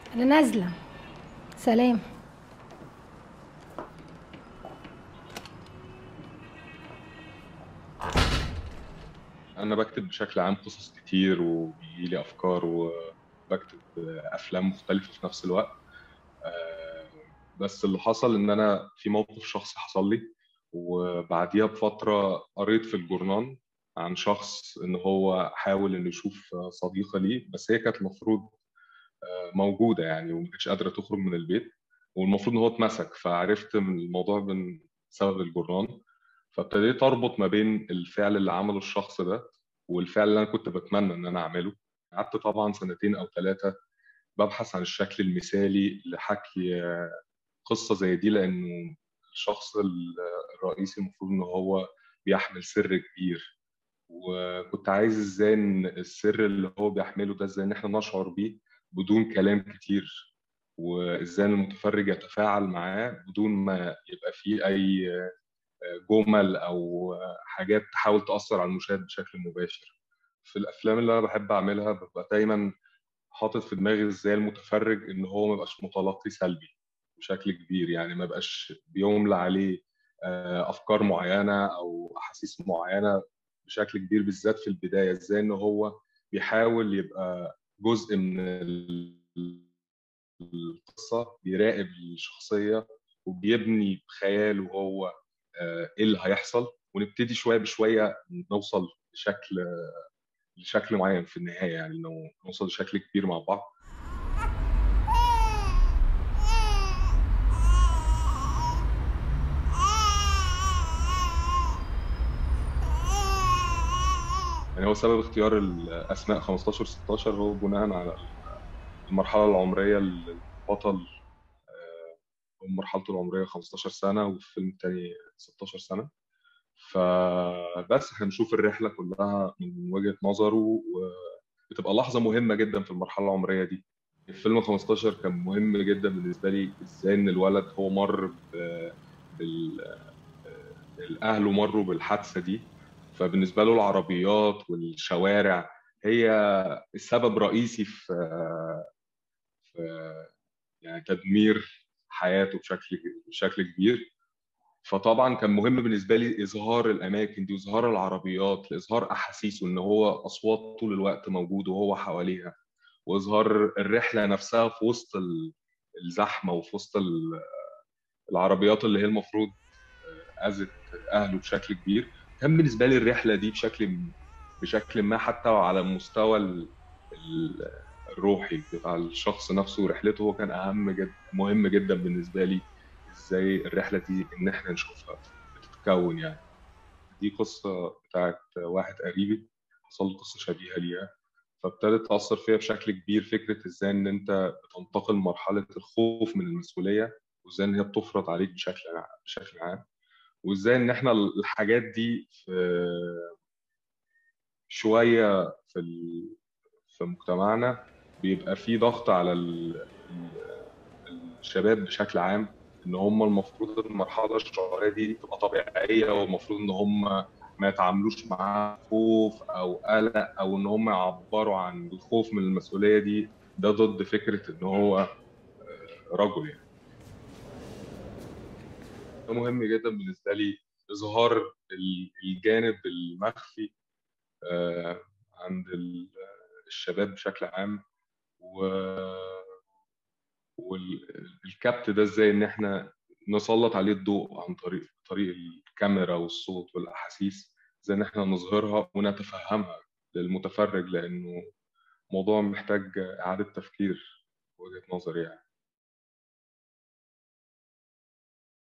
انا نازله سلام انا بكتب بشكل عام قصص كتير وبيجيلي افكار وبكتب افلام مختلفه في نفس الوقت آه، بس اللي حصل ان انا في موقف شخصي حصل لي وبعديها بفتره قريت في الجورنال عن شخص ان هو حاول انه يشوف صديقه ليه بس هي كانت المفروض آه، موجوده يعني وما كانتش قادره تخرج من البيت والمفروض ان هو اتمسك فعرفت من الموضوع من سبب الجورنال فابتديت اربط ما بين الفعل اللي عمله الشخص ده والفعل اللي انا كنت بتمنى ان انا اعمله قعدت طبعا سنتين او ثلاثه ببحث عن الشكل المثالي لحكي قصه زي دي لانه الشخص الرئيسي المفروض ان هو بيحمل سر كبير وكنت عايز ازاي ان السر اللي هو بيحمله ده ازاي ان احنا نشعر بيه بدون كلام كتير وازاي ان المتفرج يتفاعل معاه بدون ما يبقى فيه اي جمل او حاجات تحاول تاثر على المشاهد بشكل مباشر في الافلام اللي انا بحب اعملها ببقى دايما حاطط في دماغي ازاي المتفرج ان هو ما يبقاش متلقي سلبي بشكل كبير يعني ما يبقاش بيملى عليه افكار معينه او احاسيس معينه بشكل كبير بالذات في البدايه ازاي ان هو بيحاول يبقى جزء من القصه بيراقب الشخصيه وبيبني بخياله هو ايه اللي هيحصل ونبتدي شويه بشويه نوصل لشكل لشكل معين في النهايه يعني انه نوصل لشكل كبير مع بعض يعني هو سبب اختيار الاسماء 15 16 هو بناء على المرحله العمريه للبطل مرحلته العمريه 15 سنه وفي الفيلم الثاني 16 سنه فبس هنشوف الرحله كلها من وجهه نظره وبتبقى لحظه مهمه جدا في المرحله العمريه دي الفيلم 15 كان مهم جدا بالنسبه لي ازاي ان الولد هو مر بال اهله مروا بالحادثه دي فبالنسبه له العربيات والشوارع هي السبب الرئيسي في في يعني تدمير حياته بشكل بشكل كبير فطبعا كان مهم بالنسبه لي اظهار الاماكن دي واظهار العربيات لاظهار احاسيسه ان هو اصوات طول الوقت موجود وهو حواليها واظهار الرحله نفسها في وسط الزحمه وفي وسط العربيات اللي هي المفروض اذت اهله بشكل كبير كان بالنسبه لي الرحله دي بشكل بشكل ما حتى على المستوى الروحي بتاع الشخص نفسه ورحلته هو كان اهم جدا مهم جدا بالنسبه لي ازاي الرحله دي ان احنا نشوفها بتتكون يعني دي قصه بتاعت واحد قريبي حصل له قصه شبيهه ليها فابتدت تاثر فيا بشكل كبير فكره ازاي ان انت بتنتقل مرحله الخوف من المسؤوليه وازاي ان هي بتفرض عليك بشكل بشكل عام وازاي ان احنا الحاجات دي في شويه في في مجتمعنا بيبقى في ضغط على الشباب بشكل عام ان هم المفروض المرحله الشعوريه دي تبقى طبيعيه والمفروض ان هم ما يتعاملوش معاها خوف او قلق او ان هم يعبروا عن الخوف من المسؤوليه دي ده ضد فكره ان هو رجل يعني ده مهم جدا بالنسبه لي اظهار الجانب المخفي عند الشباب بشكل عام و والكبت ده ازاي ان احنا نسلط عليه الضوء عن طريق طريق الكاميرا والصوت والاحاسيس ازاي ان احنا نظهرها ونتفهمها للمتفرج لانه موضوع محتاج اعاده تفكير وجهه نظري يعني